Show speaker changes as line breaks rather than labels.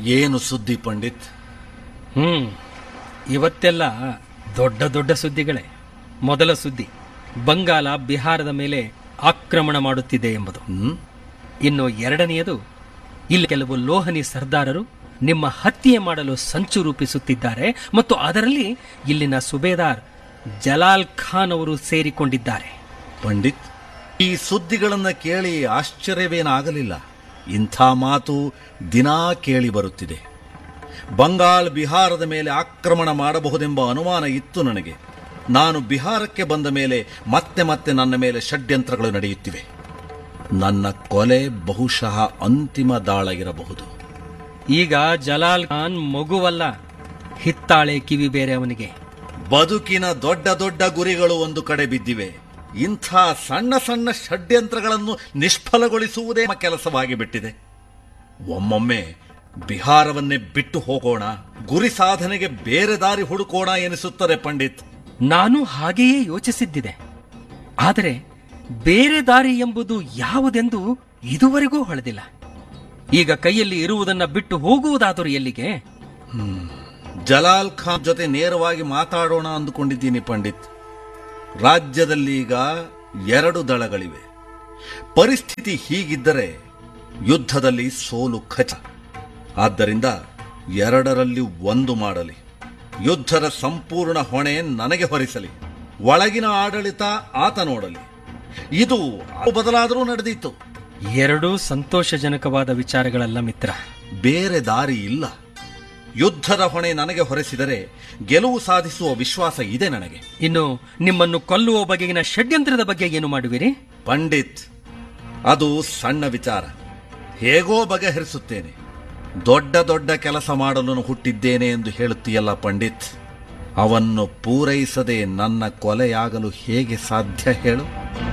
ಏನು ಸುದ್ದಿ ಪಂಡಿತ್
ಹ್ಮ್ ಇವತ್ತೆಲ್ಲ ದೊಡ್ಡ ದೊಡ್ಡ ಸುದ್ದಿಗಳೇ ಮೊದಲ ಸುದ್ದಿ ಬಂಗಾಲ ಬಿಹಾರದ ಮೇಲೆ ಆಕ್ರಮಣ ಮಾಡುತ್ತಿದೆ ಎಂಬುದು
ಹ್ಮ್
ಇನ್ನು ಎರಡನೆಯದು ಇಲ್ಲಿ ಕೆಲವು ಲೋಹನಿ ಸರ್ದಾರರು ನಿಮ್ಮ ಹತ್ಯೆ ಮಾಡಲು ಸಂಚು ರೂಪಿಸುತ್ತಿದ್ದಾರೆ ಮತ್ತು ಅದರಲ್ಲಿ ಇಲ್ಲಿನ ಸುಬೇದಾರ್ ಜಲಾಲ್ ಖಾನ್ ಅವರು ಸೇರಿಕೊಂಡಿದ್ದಾರೆ
ಪಂಡಿತ್ ಈ ಸುದ್ದಿಗಳನ್ನ ಕೇಳಿ ಆಶ್ಚರ್ಯವೇನಾಗಲಿಲ್ಲ ಇಂಥ ಮಾತು ದಿನಾ ಕೇಳಿ ಬರುತ್ತಿದೆ ಬಂಗಾಲ್ ಬಿಹಾರದ ಮೇಲೆ ಆಕ್ರಮಣ ಮಾಡಬಹುದೆಂಬ ಅನುಮಾನ ಇತ್ತು ನನಗೆ ನಾನು ಬಿಹಾರಕ್ಕೆ ಬಂದ ಮೇಲೆ ಮತ್ತೆ ಮತ್ತೆ ನನ್ನ ಮೇಲೆ ಷಡ್ಯಂತ್ರಗಳು ನಡೆಯುತ್ತಿವೆ ನನ್ನ ಕೊಲೆ ಬಹುಶಃ ಅಂತಿಮ ದಾಳ ಇರಬಹುದು
ಈಗ ಜಲಾಲ್ ಖಾನ್ ಮಗುವಲ್ಲ ಹಿತ್ತಾಳೆ ಕಿವಿ ಬೇರೆ ಅವನಿಗೆ
ಬದುಕಿನ ದೊಡ್ಡ ದೊಡ್ಡ ಗುರಿಗಳು ಒಂದು ಕಡೆ ಬಿದ್ದಿವೆ ಇಂಥ ಸಣ್ಣ ಸಣ್ಣ ಷಡ್ಯಂತ್ರಗಳನ್ನು ನಿಷ್ಫಲಗೊಳಿಸುವುದೇ ನಮ್ಮ ಕೆಲಸವಾಗಿ ಬಿಟ್ಟಿದೆ ಒಮ್ಮೊಮ್ಮೆ ಬಿಹಾರವನ್ನೇ ಬಿಟ್ಟು ಹೋಗೋಣ ಗುರಿ ಸಾಧನೆಗೆ ಬೇರೆ ದಾರಿ ಹುಡುಕೋಣ ಎನಿಸುತ್ತದೆ ಪಂಡಿತ್
ನಾನು ಹಾಗೆಯೇ ಯೋಚಿಸಿದ್ದಿದೆ ಆದರೆ ಬೇರೆ ದಾರಿ ಎಂಬುದು ಯಾವುದೆಂದು ಇದುವರೆಗೂ ಹೊಳೆದಿಲ್ಲ ಈಗ ಕೈಯಲ್ಲಿ ಇರುವುದನ್ನ ಬಿಟ್ಟು ಹೋಗುವುದಾದರೂ ಎಲ್ಲಿಗೆ
ಜಲಾಲ್ ಖಾನ್ ಜೊತೆ ನೇರವಾಗಿ ಮಾತಾಡೋಣ ಅಂದುಕೊಂಡಿದ್ದೀನಿ ಪಂಡಿತ್ ರಾಜ್ಯದಲ್ಲಿ ಈಗ ಎರಡು ದಳಗಳಿವೆ ಪರಿಸ್ಥಿತಿ ಹೀಗಿದ್ದರೆ ಯುದ್ಧದಲ್ಲಿ ಸೋಲು ಖಚಿತ ಆದ್ದರಿಂದ ಎರಡರಲ್ಲಿ ಒಂದು ಮಾಡಲಿ ಯುದ್ಧದ ಸಂಪೂರ್ಣ ಹೊಣೆ ನನಗೆ ಹೊರಿಸಲಿ ಒಳಗಿನ ಆಡಳಿತ ಆತ ನೋಡಲಿ ಇದು ಬದಲಾದರೂ ನಡೆದಿತ್ತು
ಎರಡೂ ಸಂತೋಷಜನಕವಾದ ವಿಚಾರಗಳಲ್ಲ ಮಿತ್ರ
ಬೇರೆ ದಾರಿ ಇಲ್ಲ ಯುದ್ಧದ ಹೊಣೆ ನನಗೆ ಹೊರೆಸಿದರೆ ಗೆಲುವು ಸಾಧಿಸುವ ವಿಶ್ವಾಸ ಇದೆ ನನಗೆ
ಇನ್ನು ನಿಮ್ಮನ್ನು ಕೊಲ್ಲುವ ಬಗೆಗಿನ ಷಡ್ಯಂತ್ರದ ಬಗ್ಗೆ ಏನು ಮಾಡುವಿರಿ
ಪಂಡಿತ್ ಅದು ಸಣ್ಣ ವಿಚಾರ ಹೇಗೋ ಬಗೆಹರಿಸುತ್ತೇನೆ ದೊಡ್ಡ ದೊಡ್ಡ ಕೆಲಸ ಮಾಡಲು ಹುಟ್ಟಿದ್ದೇನೆ ಎಂದು ಹೇಳುತ್ತೀಯಲ್ಲ ಪಂಡಿತ್ ಅವನ್ನು ಪೂರೈಸದೆ ನನ್ನ ಕೊಲೆಯಾಗಲು ಹೇಗೆ ಸಾಧ್ಯ ಹೇಳು